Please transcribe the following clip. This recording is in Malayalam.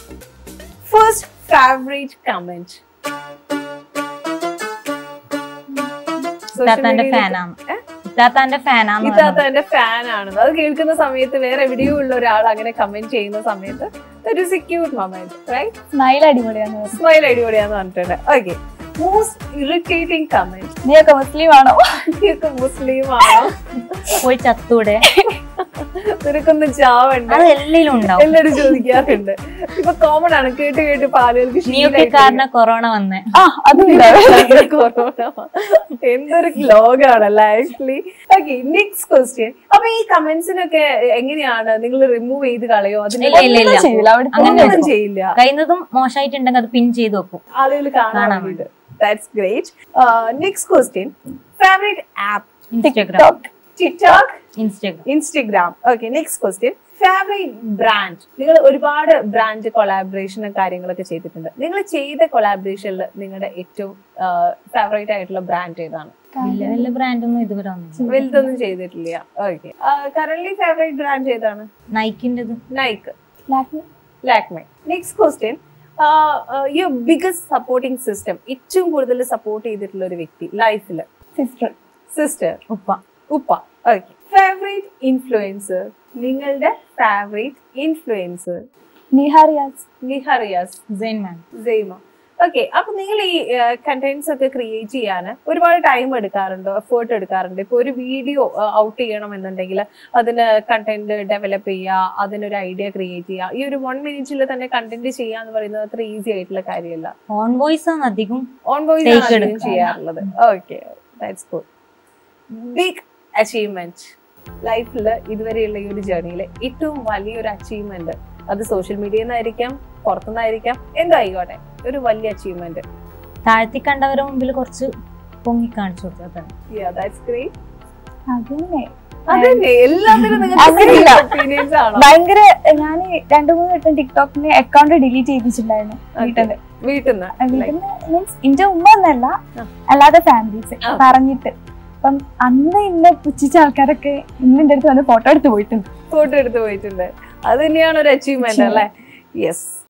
ഫസ്റ്റ് ഫേവറേറ്റ് കമന്റ് ഇത്താത്താന്റെ ഫാനാണ് ഇത്താത്താന്റെ ഫാനാന്ന് പറഞ്ഞു. ഇത്താത്തന്റെ ഫാൻ ആണെന്ന് അത് കേൾക്കുന്ന സമയത്ത് വേറെ എവിടെയോ ഉള്ള ഒരാൾ അങ്ങനെ കമന്റ് ചെയ്യുന്ന സമയത്ത് ഒരു ക്യൂട്ട് മൊമെന്റ് റൈറ്റ് സ്മൈൽ അടിപൊളിയാണ് സ്മൈൽ അടിപൊളിയാന്ന് പറഞ്ഞിട്ടുണ്ട് ഓക്കെ മോസ്റ്റ് ഇറിറ്റേറ്റിംഗ് കമന്റ് നീയൊക്കെ മുസ്ലിം ആണോ നീയൊക്കെ മുസ്ലിം ആണോ പോയി ചത്തൂടെ നിനക്കൊന്നും ചാവണ്ട അത് എല്ലാം ഉണ്ടാവും എല്ലാരും ചോദിക്കാറുണ്ട് ഇപ്പൊ കോമൺ ആണ് കേട്ട് കേട്ട് പാലുകൾക്ക് നീയൊക്കെ കാരണം കൊറോണ വന്നേ ആ അതുണ്ട് കൊറോണ എന്തൊരു ലോകാണല്ലേ ആക്ച്വലി ഓക്കെ നെക്സ്റ്റ് ക്വസ്റ്റ്യൻ അപ്പൊ ഈ കമന്റ്സിനൊക്കെ എങ്ങനെയാണ് നിങ്ങൾ റിമൂവ് ചെയ്ത് കളയോ അതിന് ഇല്ല ഇല്ല ഇല്ല ചെയ്യില്ല അവിടെ അങ്ങനെ ഒന്നും ചെയ്യില്ല കഴിയുന്നതും മോശമായിട്ടുണ്ടെങ്കിൽ അത് പിൻ ചെയ്ത് വെക്കും ആളുകൾ കാണാൻ കാണാൻ വേണ്ടിട്ട് that's great next question favourite app Instagram TikTok Instagram Instagram okay next question favourite brand നിങ്ങൾ ഒരുപാട് ബ്രാൻഡ് കൊളാബറേഷൻ കാര്യങ്ങളൊക്കെ ചെയ്തിട്ടുണ്ട് നിങ്ങൾ ചെയ്ത കൊളാബറേഷനിൽ നിങ്ങളുടെ ഏറ്റവും ഫേവറേറ്റ് ആയിട്ടുള്ള ബ്രാൻഡ് ഏതാണ് വലിയ വലിയ ബ്രാൻഡൊന്നും ഇതുവരെ വന്നില്ല വലുതൊന്നും ചെയ്തിട്ടില്ല ഓക്കെ കറന്റ് ഫേവറേറ്റ് ബ്രാൻഡ് ഏതാണ് നൈക്കിൻ്റെത് Nike Lakme Lakme next question you biggest supporting system ഏറ്റവും കൂടുതൽ സപ്പോർട്ട് ചെയ്തിട്ടുള്ള ഒരു വ്യക്തി ലൈഫിൽ സിസ്റ്റർ സിസ്റ്റർ ഉപ്പ ഉപ്പ ഓക്കെ ഫേവറേറ്റ് ഇൻഫ്ലുവൻസർ നിങ്ങളുടെ ഫേവറേറ്റ് ഇൻഫ്ലുവൻസർ നിഹാരിയാസ് നിഹറിയാസ് സെയിൻ മാൻ സെയ്മ ഓക്കെ അപ്പൊ നിങ്ങൾ ഈ കണ്ടന്റ്സ് ഒക്കെ ക്രിയേറ്റ് ചെയ്യാൻ ഒരുപാട് ടൈം എടുക്കാറുണ്ടോ എഫേർട്ട് എടുക്കാറുണ്ട് ഇപ്പൊ ഒരു വീഡിയോ ഔട്ട് ചെയ്യണം എന്നുണ്ടെങ്കിൽ അതിന് കണ്ടന്റ് ഡെവലപ്പ് ചെയ്യുക അതിനൊരു ഐഡിയ ക്രിയേറ്റ് ചെയ്യുക ഈ ഒരു വൺ മിനിറ്റിൽ തന്നെ കണ്ടന്റ് ചെയ്യുക എന്ന് പറയുന്നത് അത്ര ഈസി ആയിട്ടുള്ള കാര്യമല്ല ഓൺ വോയിസ് ആണ് അധികം ഓൺ വോയിസ് Take ആണ് അധികം എടുക്കുക. ചെയ്യാറുള്ളത് okay that's good big achievement ലൈഫിൽ ഇതുവരെയുള്ള ഈ ഒരു ജേർണിയിൽ ഏറ്റവും വലിയൊരു അച്ചീവ്മെന്റ് അത് സോഷ്യൽ മീഡിയയിൽ നിന്നായിരിക്കാം പുറത്തുനിന്നായിരിക്കാം എന്തായിക്കോട്ടെ ഒരു വലിയ അച്ചീവ്മെന്റ് താഴ്ത്തി കണ്ടവരുടെ മുമ്പിൽ കുറച്ച് പൊങ്ങി കാണിച്ചു കൊടുത്താൽ തന്നെ Yeah, that's great. അതന്നെ അതന്നെ എല്ലാത്തിനും അങ്ങനെയില്ല. ഒപ്പീനിയൻസ് ആണോ ഭയങ്കര ഞാൻ രണ്ടു മൂന്ന് വട്ടം ടിക്ടോക്കിന് അക്കൗണ്ട് ഡിലീറ്റ് ചെയ്യിപ്പിച്ചിട്ടുണ്ടായിരുന്നു വീട്ടിൽ വീട്ടിൽ നിന്ന് വീട്ടിൽ മീൻസ് എന്റെ ഉമ്മ ഒന്നല്ല ആ. അല്ലാതെ ഫാമിലീസ് ആ. പറഞ്ഞിട്ട് അപ്പം അന്ന് ഇന്നെ പുച്ഛിച്ച ആൾക്കാരൊക്കെ ഇന്ന് എന്റെ അടുത്ത് വന്ന് ഫോട്ടോ എടുത്ത് പോയിട്ടുണ്ട് ഫോട്ടോ എടുത്ത് പോയിട്ടുണ്ട് അത് തന്നെയാണ് ഒരു അച്ചീവ്മെന്റ് അല്ലേ യെസ്